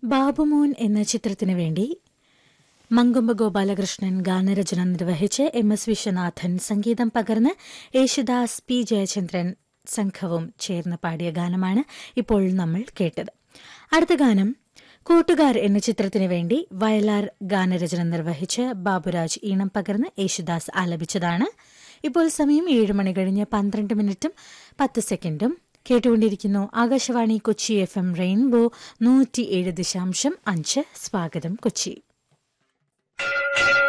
ബാബുമോൻ എന്ന ചിത്രത്തിനു വേണ്ടി മങ്കൊമ്പ് ഗോപാലകൃഷ്ണൻ ഗാനരചന നിർവഹിച്ച് എം എസ് വിശ്വനാഥൻ സംഗീതം പകർന്ന് യേശുദാസ് പി ജയചന്ദ്രൻ സംഘവും ചേർന്ന് പാടിയ ഗാനമാണ് ഇപ്പോൾ നമ്മൾ കേട്ടത് അടുത്ത ഗാനം കൂട്ടുകാർ എന്ന ചിത്രത്തിനു വേണ്ടി വയലാർ ഗാനരചന നിർവഹിച്ച് ബാബുരാജ് ഈണം പകർന്ന് യേശുദാസ് ആലപിച്ചതാണ് ഇപ്പോൾ സമയം ഏഴ് മണി കഴിഞ്ഞ് പന്ത്രണ്ട് മിനിറ്റും പത്ത് സെക്കൻഡും കേട്ടുകൊണ്ടിരിക്കുന്നു Akashvani Kochi F M rainbow നൂറ്റിയേഴ് ദശാംശം അഞ്ച് സ്വാഗതം കൊച്ചി